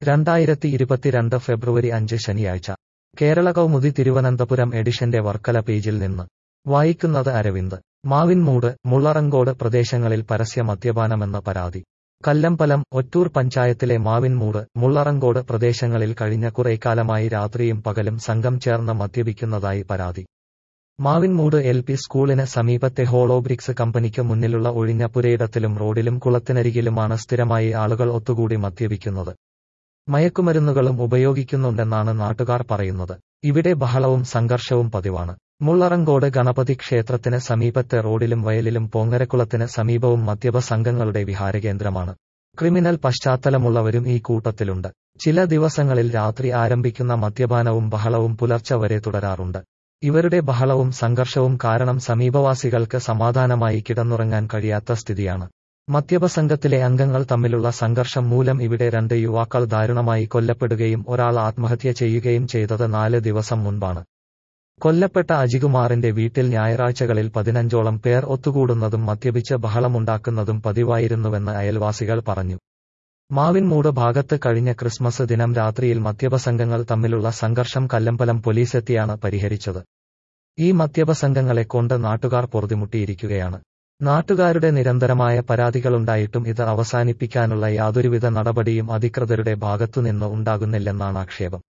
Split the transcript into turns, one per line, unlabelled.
രണ്ടായിരത്തി ഇരുപത്തിരണ്ട് ഫെബ്രുവരി അഞ്ച് ശനിയാഴ്ച കേരള കൗമുദി തിരുവനന്തപുരം എഡിഷന്റെ വർക്കല പേജിൽ നിന്ന് വായിക്കുന്നത് അരവിന്ദ് മാവിൻമൂട് മുള്ളറങ്കോട് പ്രദേശങ്ങളിൽ പരസ്യ മദ്യപാനമെന്ന പരാതി കല്ലമ്പലം ഒറ്റൂർ പഞ്ചായത്തിലെ മാവിൻമൂട് മുള്ളറങ്കോട് പ്രദേശങ്ങളിൽ കഴിഞ്ഞ കുറേക്കാലമായി രാത്രിയും പകലും സംഘം ചേർന്ന് മദ്യപിക്കുന്നതായി പരാതി മാവിൻമൂട് എൽ പി സ്കൂളിന് സമീപത്തെ ഹോളോബ്രിക്സ് കമ്പനിക്ക് മുന്നിലുള്ള ഒഴിഞ്ഞ പുരയിടത്തിലും റോഡിലും കുളത്തിനരികിലുമാണ് സ്ഥിരമായി ആളുകൾ ഒത്തുകൂടി മദ്യപിക്കുന്നത് മയക്കുമരുന്നുകളും ഉപയോഗിക്കുന്നുണ്ടെന്നാണ് നാട്ടുകാർ പറയുന്നത് ഇവിടെ ബഹളവും സംഘർഷവും പതിവാണ് മുള്ളറങ്കോട് ഗണപതി ക്ഷേത്രത്തിന് സമീപത്തെ റോഡിലും വയലിലും പോങ്ങരക്കുളത്തിന് സമീപവും മദ്യപ സംഘങ്ങളുടെ വിഹാരകേന്ദ്രമാണ് ക്രിമിനൽ പശ്ചാത്തലമുള്ളവരും ഈ കൂട്ടത്തിലുണ്ട് ചില ദിവസങ്ങളിൽ രാത്രി ആരംഭിക്കുന്ന മദ്യപാനവും ബഹളവും പുലർച്ചെ വരെ തുടരാറുണ്ട് ഇവരുടെ ബഹളവും സംഘർഷവും കാരണം സമീപവാസികൾക്ക് സമാധാനമായി കിടന്നുറങ്ങാൻ കഴിയാത്ത സ്ഥിതിയാണ് മദ്യപസംഘത്തിലെ അംഗങ്ങൾ തമ്മിലുള്ള സംഘർഷം മൂലം ഇവിടെ രണ്ട് യുവാക്കൾ ദാരുണമായി കൊല്ലപ്പെടുകയും ഒരാൾ ആത്മഹത്യ ചെയ്യുകയും ചെയ്തത് നാല് ദിവസം മുൻപാണ് കൊല്ലപ്പെട്ട അജികുമാറിന്റെ വീട്ടിൽ ഞായറാഴ്ചകളിൽ പതിനഞ്ചോളം പേർ ഒത്തുകൂടുന്നതും മദ്യപിച്ച് ബഹളമുണ്ടാക്കുന്നതും പതിവായിരുന്നുവെന്ന് അയൽവാസികൾ പറഞ്ഞു മാവിൻമൂട് ഭാഗത്ത് കഴിഞ്ഞ ക്രിസ്മസ് ദിനം രാത്രിയിൽ മദ്യപസംഘങ്ങൾ തമ്മിലുള്ള സംഘർഷം കല്ലമ്പലം പോലീസെത്തിയാണ് പരിഹരിച്ചത് ഈ മദ്യപസംഘങ്ങളെ കൊണ്ട് നാട്ടുകാർ പൊറുതിമുട്ടിയിരിക്കുകയാണ് നാട്ടുകാരുടെ നിരന്തരമായ പരാതികളുണ്ടായിട്ടും ഇത് അവസാനിപ്പിക്കാനുള്ള യാതൊരുവിധ നടപടിയും അധികൃതരുടെ ഭാഗത്തുനിന്ന് ഉണ്ടാകുന്നില്ലെന്നാണ് ആക്ഷേപം